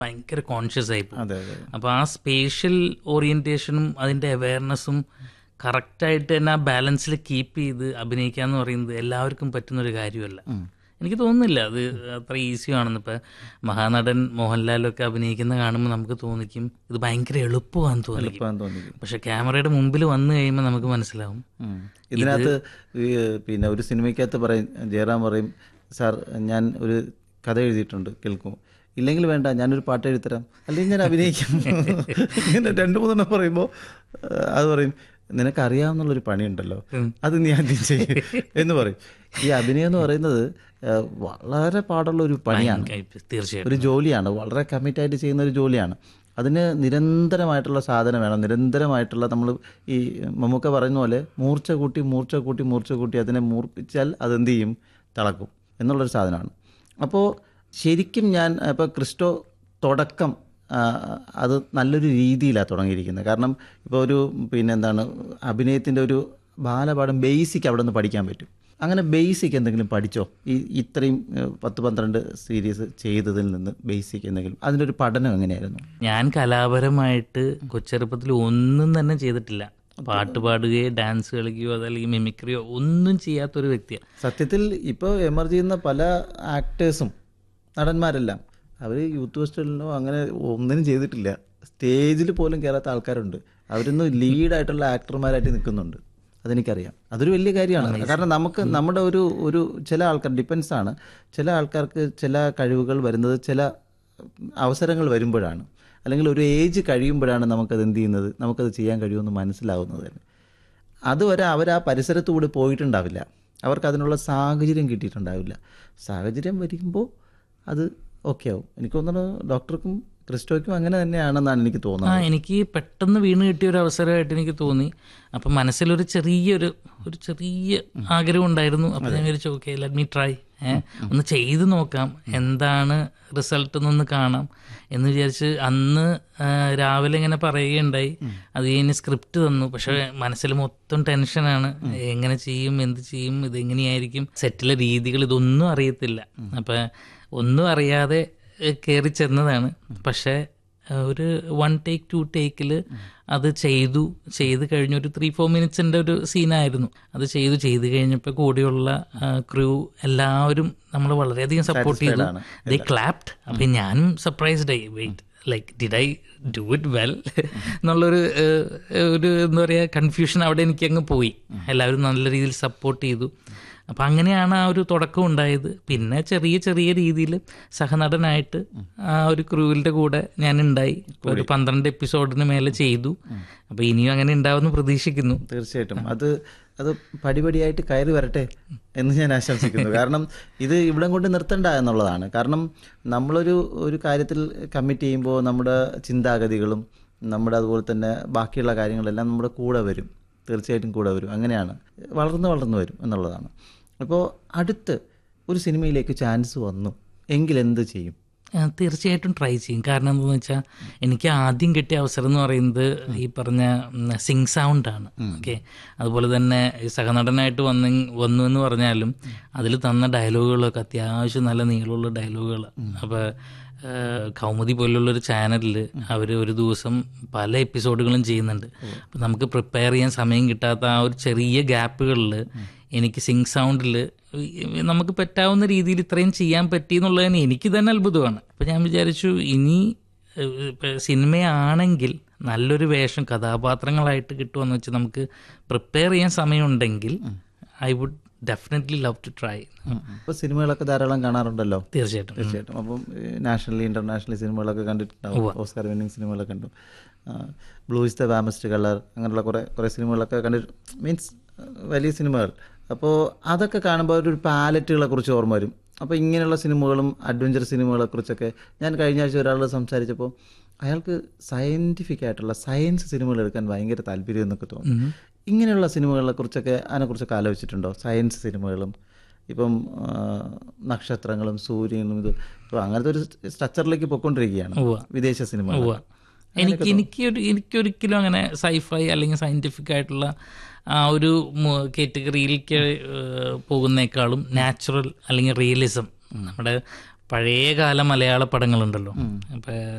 ഭയങ്കര കോൺഷ്യസ് ആയി പോകും അതെ അതെ അപ്പോൾ ആ സ്പേഷ്യൽ ഓറിയന്റേഷനും അതിൻ്റെ അവയർനെസ്സും കറക്റ്റായിട്ട് തന്നെ ആ ബാലൻസിൽ കീപ്പ് ചെയ്ത് അഭിനയിക്കുക എന്ന് പറയുന്നത് എല്ലാവർക്കും പറ്റുന്നൊരു കാര്യമല്ല എനിക്ക് തോന്നുന്നില്ല അത് അത്ര ഈസി ആണെന്ന് ഇപ്പം മഹാനടൻ മോഹൻലാലൊക്കെ അഭിനയിക്കുന്ന കാണുമ്പോൾ നമുക്ക് തോന്നിക്കും ഇത് ഭയങ്കര എളുപ്പമാണെന്ന് തോന്നിക്കും എളുപ്പമാണെന്ന് തോന്നിക്കും പക്ഷെ ക്യാമറയുടെ മുമ്പിൽ വന്നു കഴിയുമ്പോൾ നമുക്ക് മനസ്സിലാവും ഉം. ഇതിനകത്ത് ഈ, പിന്നെ ഒരു സിനിമയ്ക്കകത്ത് പറയും ജയറാം പറയും സാർ ഞാൻ ഒരു കഥ എഴുതിയിട്ടുണ്ട് കേൾക്കും ഇല്ലെങ്കിൽ വേണ്ട ഞാനൊരു പാട്ട് എഴുതരാം അല്ലെങ്കിൽ ഞാൻ അഭിനയിക്കും ഇങ്ങനെ രണ്ട് മൂന്നെണ്ണം പറയുമ്പോൾ അത് പറയും നിനക്ക് അറിയാവുന്നുള്ളൊരു പണിയുണ്ടല്ലോ അത് നീ ആദ്യം ചെയ്യും എന്ന് പറയും ഈ അഭിനയം എന്ന് പറയുന്നത് ആ, വളരെ പാടുള്ള ഒരു പണിയാണ് തീർച്ചയായിട്ടും ഒരു ജോലിയാണ് വളരെ കമ്മിറ്റായിട്ട് ചെയ്യുന്ന ഒരു ജോലിയാണ് അതിന് നിരന്തരമായിട്ടുള്ള സാധനം വേണം നിരന്തരമായിട്ടുള്ള നമ്മൾ ഈ മമ്മൂക്ക പറയുന്ന പോലെ മൂർച്ച കൂട്ടി മൂർച്ച കൂട്ടി മൂർച്ച കൂട്ടി അതിനെ മൂർപ്പിച്ചാൽ അതെന്ത് ചെയ്യും തിളക്കും എന്നുള്ളൊരു സാധനമാണ് അപ്പോൾ ശരിക്കും ഞാൻ ഇപ്പോൾ ക്രിസ്റ്റോ തുടക്കം ആ, അത് നല്ലൊരു രീതിയിലാണ് തുടങ്ങിയിരിക്കുന്നത് കാരണം ഇപ്പോൾ ഒരു പിന്നെ എന്താണ് അഭിനയത്തിൻ്റെ ഒരു ബാലപാഠം ബേസിക് അവിടെ നിന്ന് പഠിക്കാൻ പറ്റും അങ്ങനെ ബേസിക് എന്തെങ്കിലും പഠിച്ചോ ഈ ഇത്രയും ഏഹ്, പത്ത് പന്ത്രണ്ട് സീരീസ് ചെയ്തതിൽ നിന്ന് ബേസിക് എന്തെങ്കിലും അതിൻ്റെ ഒരു പഠനം എങ്ങനെയായിരുന്നു ഞാൻ കലാപരമായിട്ട് കൊച്ചെറുപ്പത്തിൽ ഒന്നും തന്നെ ചെയ്തിട്ടില്ല പാട്ട് പാടുകയോ ഡാൻസ് കളിക്കുകയോ അതല്ലെങ്കിൽ മിമിക്രിയോ ഒന്നും ചെയ്യാത്തൊരു വ്യക്തിയാണ് സത്യത്തിൽ ഇപ്പോൾ എമർജ് ചെയ്യുന്ന പല ആക്ടേഴ്സും നടന്മാരെല്ലാം അവർ യൂത്ത് ഫെസ്റ്റിവലിനോ അങ്ങനെ ഒന്നിനും ചെയ്തിട്ടില്ല സ്റ്റേജിൽ പോലും കയറാത്ത ആൾക്കാരുണ്ട് അവരിന്ന് ലീഡായിട്ടുള്ള ആക്ടർമാരായിട്ട് നിൽക്കുന്നുണ്ട് അതെനിക്കറിയാം അതൊരു വലിയ കാര്യമാണ് കാരണം നമുക്ക് നമ്മുടെ ഒരു ഒരു ചില ആൾക്കാർ ഡിപ്പെൻസ് ആണ് ചില ആൾക്കാർക്ക് ചില കഴിവുകൾ വരുന്നത് ചില അവസരങ്ങൾ വരുമ്പോഴാണ് അല്ലെങ്കിൽ ഒരു ഏജ് കഴിയുമ്പോഴാണ് നമുക്കത് എന്ത് ചെയ്യുന്നത് നമുക്കത് ചെയ്യാൻ കഴിയുമെന്ന് മനസ്സിലാവുന്നത് തന്നെ അതുവരെ അവർ ആ പരിസരത്തുകൂടി പോയിട്ടുണ്ടാവില്ല അവർക്ക് അതിനുള്ള സാഹചര്യം കിട്ടിയിട്ടുണ്ടാവില്ല സാഹചര്യം വരുമ്പോൾ അത് ഓക്കെ ആവും എനിക്ക് തോന്നുന്നു ഡോക്ടർക്കും ക്രിസ്റ്റോയ്ക്കും അങ്ങനെ തന്നെയാണെന്നാണ് എനിക്ക് ആ തോന്നുന്നത് എനിക്ക് പെട്ടെന്ന് വീണ് കിട്ടിയ ഒരു അവസരമായിട്ട് എനിക്ക് തോന്നി അപ്പം മനസ്സിലൊരു ചെറിയൊരു ഒരു ചെറിയ ആഗ്രഹം ഉണ്ടായിരുന്നു അപ്പം ഞാൻ വിചാരിച്ചു okay let me try uh ഒന്ന് ചെയ്ത് നോക്കാം എന്താണ് റിസൾട്ട് എന്നൊന്ന് കാണാം എന്ന് വിചാരിച്ച് അന്ന് ആ, രാവിലെ ഇങ്ങനെ പറയുകയുണ്ടായി അത് കഴിഞ്ഞ് സ്ക്രിപ്റ്റ് തന്നു പക്ഷെ മനസ്സിൽ മൊത്തം ടെൻഷനാണ് എങ്ങനെ ചെയ്യും എന്ത് ചെയ്യും ഇത് എങ്ങനെയായിരിക്കും സെറ്റിലെ രീതികൾ ഇതൊന്നും അറിയത്തില്ല അപ്പം ഒന്നും അറിയാതെ കയറി ചെന്നതാണ് പക്ഷേ ആ, ഒരു വൺ ടേക്ക് ടു ടേക്കിൽ അത് ചെയ്തു ചെയ്ത് കഴിഞ്ഞ ഒരു ത്രീ ഫോർ മിനിറ്റ്സിൻ്റെ ഒരു സീനായിരുന്നു അത് ചെയ്തു ചെയ്ത് കഴിഞ്ഞപ്പോൾ കൂടെയുള്ള ക്രൂ എല്ലാവരും നമ്മൾ വളരെയധികം സപ്പോർട്ട് ചെയ്തു ആണ്. ദേ ക്ലാപ്ഡ് അപ്പം ഞാനും സർപ്രൈസ്ഡ് ആയി wait like did I do it well എന്നുള്ളൊരു ഏഹ്, ഒരു എന്താ പറയുക കൺഫ്യൂഷൻ അവിടെ എനിക്ക് അങ്ങ് പോയി എല്ലാവരും നല്ല രീതിയിൽ സപ്പോർട്ട് ചെയ്തു അപ്പം അങ്ങനെയാണ് ആ ഒരു തുടക്കം ഉണ്ടായത് പിന്നെ ചെറിയ ചെറിയ രീതിയിൽ സഹനടനായിട്ട് ആ ഒരു ക്രൂവിൻ്റെ കൂടെ ഞാൻ ഉണ്ടായി ഒരു പന്ത്രണ്ട് എപ്പിസോഡിന് മേലെ ചെയ്തു അപ്പം ഇനിയും അങ്ങനെ ഉണ്ടാവുമെന്ന് പ്രതീക്ഷിക്കുന്നു തീർച്ചയായിട്ടും അത് അത് പടിപടിയായിട്ട് കയറി വരട്ടെ എന്ന് ഞാൻ ആശംസിക്കുന്നു കാരണം ഇത് ഇവിടെ കൊണ്ട് നിർത്തണ്ട എന്നുള്ളതാണ് കാരണം നമ്മളൊരു ഒരു കാര്യത്തിൽ കമ്മിറ്റ് ചെയ്യുമ്പോൾ നമ്മുടെ ചിന്താഗതികളും നമ്മുടെ അതുപോലെ തന്നെ ബാക്കിയുള്ള കാര്യങ്ങളെല്ലാം നമ്മുടെ കൂടെ വരും തീർച്ചയായിട്ടും കൂടെ വരും അങ്ങനെയാണ് വളർന്ന് വളർന്ന് വരും എന്നുള്ളതാണ് അപ്പോൾ അടുത്ത് ഒരു സിനിമയിലേക്ക് ചാൻസ് വന്നു എങ്കിൽ എന്ത് ചെയ്യും ആ, തീർച്ചയായിട്ടും ട്രൈ ചെയ്യും കാരണം എന്താണെന്ന് വെച്ചാൽ എനിക്ക് ആദ്യം കിട്ടിയ അവസരം എന്ന് പറയുന്നത് ഈ പറഞ്ഞ സിങ് സൗണ്ട് ആണ് ഓക്കെ അതുപോലെ തന്നെ ഈ സഹനടനായിട്ട് വന്ന് വന്നു എന്ന് പറഞ്ഞാലും അതിൽ തന്ന ഡയലോഗുകളൊക്കെ അത്യാവശ്യം നല്ല നീളമുള്ള ഡയലോഗുകൾ അപ്പോൾ കൗമുദി പോലുള്ളൊരു ചാനലിൽ അവർ ഒരു ദിവസം പല എപ്പിസോഡുകളും ചെയ്യുന്നുണ്ട് അപ്പം നമുക്ക് പ്രിപ്പയർ ചെയ്യാൻ സമയം കിട്ടാത്ത ആ ഒരു ചെറിയ ഗ്യാപ്പുകളിൽ എനിക്ക് സിങ് സൗണ്ടിൽ നമുക്ക് പറ്റാവുന്ന രീതിയിൽ ഇത്രയും ചെയ്യാൻ പറ്റി എന്നുള്ളതിന് എനിക്ക് തന്നെ അത്ഭുതമാണ് അപ്പം ഞാൻ വിചാരിച്ചു ഇനി ഏഹ്, ഇപ്പൊ സിനിമയാണെങ്കിൽ നല്ലൊരു വേഷം കഥാപാത്രങ്ങളായിട്ട് കിട്ടുമെന്ന് വെച്ച് നമുക്ക് പ്രിപ്പയർ ചെയ്യാൻ സമയമുണ്ടെങ്കിൽ I would definitely love to try ഇപ്പോൾ സിനിമകളൊക്കെ ധാരാളം കാണാറുണ്ടല്ലോ തീർച്ചയായിട്ടും തീർച്ചയായിട്ടും അപ്പം നാഷണലി ഇന്റർനാഷണലി സിനിമകളൊക്കെ കണ്ടിട്ടുണ്ടാവും ഓസ്കാർ വിന്നിങ് സിനിമകളൊക്കെ കണ്ടു blue is the warmest colour അങ്ങനെയുള്ള കുറേ കുറേ സിനിമകളൊക്കെ കണ്ടിട്ട് മീൻസ് വലിയ സിനിമകൾ അപ്പോൾ അതൊക്കെ കാണുമ്പോൾ ഒരു പാലറ്റുകളെ കുറിച്ച് ഓർമ്മ വരും അപ്പോൾ ഇങ്ങനെയുള്ള സിനിമകളും അഡ്വഞ്ചർ സിനിമകളെ കുറിച്ചൊക്കെ ഞാൻ കഴിഞ്ഞ ആഴ്ച ഒരാളോട് സംസാരിച്ചപ്പോൾ അയാൾക്ക് സയൻറ്റിഫിക് ആയിട്ടുള്ള സയൻസ് സിനിമകൾ എടുക്കാൻ ഭയങ്കര താല്പര്യം എന്നൊക്കെ തോന്നുന്നു ഇങ്ങനെയുള്ള സിനിമകളെ കുറിച്ചൊക്കെ അതിനെക്കുറിച്ചൊക്കെ ആലോചിച്ചിട്ടുണ്ടോ സയൻസ് സിനിമകളും ഇപ്പം ആ, നക്ഷത്രങ്ങളും സൂര്യനും ഇത് ഇപ്പോൾ അങ്ങനത്തെ ഒരു സ്ട്രക്ചറിലേക്ക് പൊയ്ക്കൊണ്ടിരിക്കുകയാണ് ഉവ്വ. വിദേശ സിനിമകൾ ഉവ്വ. എനിക്ക് എനിക്കൊരു എനിക്കൊരിക്കലും അങ്ങനെ സൈഫൈ അല്ലെങ്കിൽ സയൻറ്റിഫിക് ആയിട്ടുള്ള ആ ഒരു കാറ്റഗറിയിലേക്ക് പോകുന്നേക്കാളും നാച്ചുറൽ അല്ലെങ്കിൽ റിയലിസം നമ്മുടെ പഴയകാല മലയാള പടങ്ങളുണ്ടല്ലോ ഇപ്പൊ